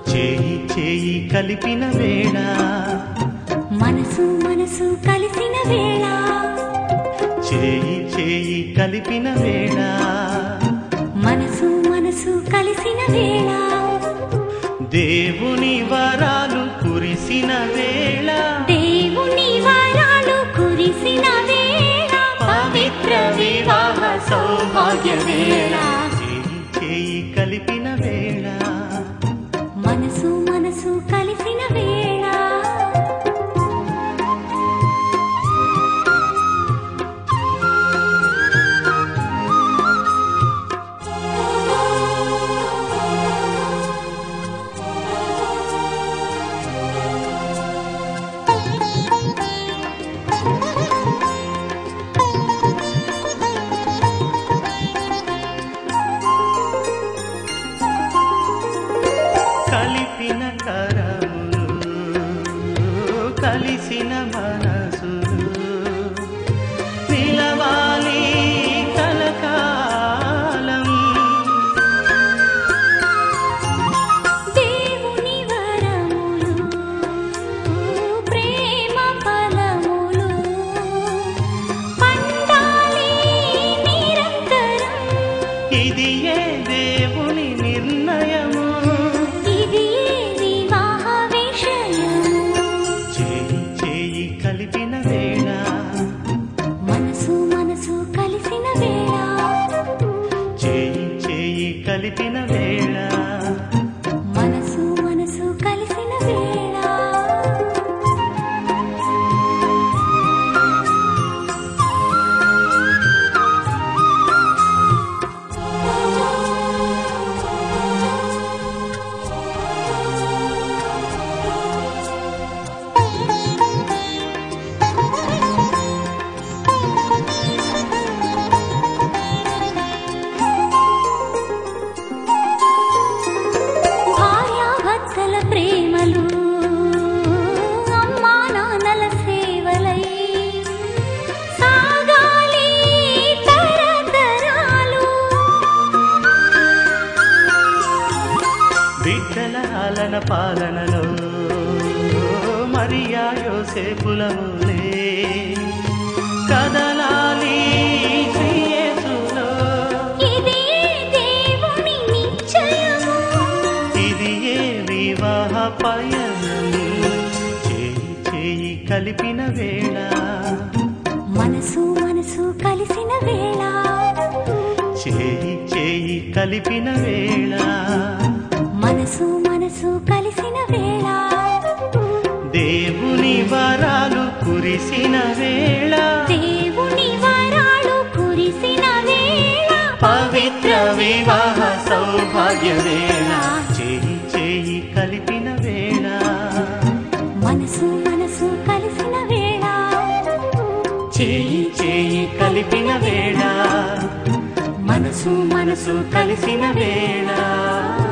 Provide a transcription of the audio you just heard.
చేయి చేయి కలిపిన వేళ మనసు మనసు కలిసిన వేళ చేయి చేయి కలిపిన వేళ మనసు మనసు కలిసిన వేళ దేవుని వరాలు కురిసిన వేళ దేవుని వరాలు కురిసిన వేళ పవిత్ర వివాహ సౌభాగ్య వేళ చేయి చేయి కలిపిన వేళ మనసు మనసు కలిసిన వేళ కలిపిన కరములు కలిసిన మనసులు నిలవాలి కలకాలం దేవుని వరములు ప్రేమ ఫలములు పండాలి నిరంతరం ఇది ఏ దేవుని నిర్ణయము ఇది వివాహ విషయము చేయి చేయి కలిపిన వేళ మనసు మనసు కలిసిన వేళ చేయి చేయి కలిపిన వేళ మనసు మనసు కలిసిన వేళ భార్యాభర్తల ప్రేమలు అమ్మా నాన్నల సేవలై సాగాలి తరతరాలు బిడ్డల ఆలన పాలనలో మరియా యోసేపులములే కదలాలి శ్రీయేసులో ఇది దేవుని నిశ్చయము ఇది ఏ వివాహ పయనం చేయి చేయి కలిపిన వేళ మనసు మనసు కలిసిన వేళ చేయి చేయి కలిపిన వేళ మనసు మనసు కలిసిన వేళ దేవుని వరాలు కురిసిన వేళ దేవుని వరాలు కురిసిన వేళ పవిత్ర వివాహ సౌభాగ్య వేళ చేయి చేయి కలిపిన వేళ మనసు మనసు కలిసిన వేళ చేయి చేయి కలిపిన వేళ మనసు మనసు కలిసిన వేళ